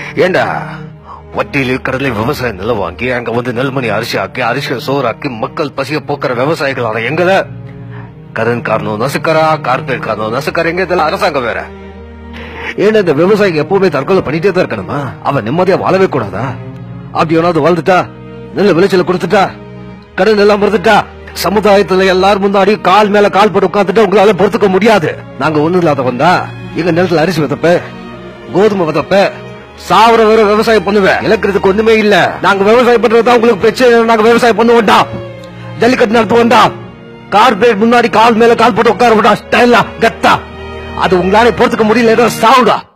ஏண்டா வட்டியில் இருக்கிறதுல விவசாய நிலம் வாங்கி அங்க வந்து நெல்மணி அரிசி ஆக்கி அரிசியை சோறாக்கி மக்கள் பசிய போக்குற விவசாயிகள் அதை எங்கத கரன் காரணம் நசுக்கரா கார்பரேட் காரணம் நசுக்கற எங்க இதெல்லாம் அரசாங்கம் வேற ஏன்னா இந்த விவசாயிங்க எப்பவுமே தற்கொலை பண்ணிட்டே தான் இருக்கணுமா அவன் நிம்மதியா வாழவே கூடாதா அப்படி எவனாவது வாழ்ந்துட்டா நல்ல விளைச்சல கொடுத்துட்டா கடன் எல்லாம் மறந்துட்டா சமுதாயத்துல எல்லாரும் முன்னாடி கால் மேல கால் போட்டு உட்காந்துட்டு உங்களால பொறுத்துக்க முடியாது நாங்க ஒண்ணு இல்லாத வந்தா எங்க நிலத்துல அரிசி விதப்ப கோதுமை விதப்ப சாவர வேற விவசாயம் பண்ணுவேன் இழக்கிறதுக்கு ஒண்ணுமே இல்ல நாங்க விவசாயம் பண்றதா உங்களுக்கு பிரச்சனை நாங்க விவசாயம் பண்ணுவோம்டா ஜல்லிக்கட்டு நடத்துவோம்டா கார்பரேட் முன்னாடி கால் மேல கால் போட்டு உட்கார விட்டா ஸ்டைலா கத்தா அது உங்களால பொறுத்துக்க முடியல ஏதோ சாவுடா